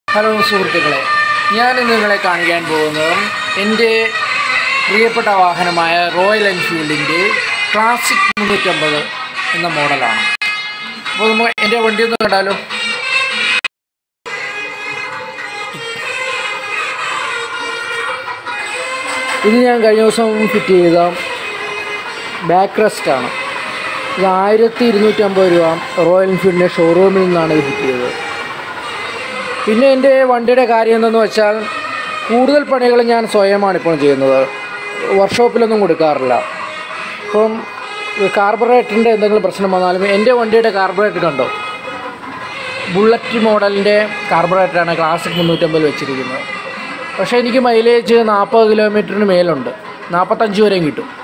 hello സുഹൃത്തുക്കളെ ഞാൻ ഇന്ന് നിങ്ങളെ കാണിക്കാൻ പോകുന്നത് എൻ്റെ പ്രിയപ്പെട്ട വാഹനമായ റോയൽ എൻഫീൽഡിൻ്റെ ക്ലാസിക് മുന്നൂറ്റമ്പത് എന്ന മോഡലാണ് അപ്പോൾ നമ്മൾ എൻ്റെ വണ്ടി ഒന്ന് കണ്ടാലോ ഇത് ഞാൻ കഴിഞ്ഞ ദിവസം ഫിറ്റ് ചെയ്ത ബാക്ക് റെസ്റ്റ് ആണ് ഇത് ആയിരത്തി ഇരുന്നൂറ്റമ്പത് രൂപ റോയൽ എൻഫീൽഡിൻ്റെ ഷോറൂമിൽ നിന്നാണ് ഇത് ഫിറ്റ് ചെയ്തത് പിന്നെ എൻ്റെ വണ്ടിയുടെ കാര്യം എന്തെന്ന് വെച്ചാൽ കൂടുതൽ പണികൾ ഞാൻ സ്വയമാണ് ഇപ്പോൾ ചെയ്യുന്നത് വർക്ക്ഷോപ്പിലൊന്നും കൊടുക്കാറില്ല ഇപ്പം കാർബറേറ്ററിൻ്റെ എന്തെങ്കിലും പ്രശ്നം വന്നാലും എൻ്റെ വണ്ടിയുടെ കാർബറേറ്റർ കണ്ടോ ബുള്ളറ്റ് മോഡലിൻ്റെ കാർബറേറ്ററാണ് ക്ലാസിക് മുന്നൂറ്റമ്പത് വെച്ചിരിക്കുന്നത് പക്ഷേ എനിക്ക് മൈലേജ് നാൽപ്പത് കിലോമീറ്ററിന് മേലുണ്ട് നാൽപ്പത്തഞ്ച് വരെയും കിട്ടും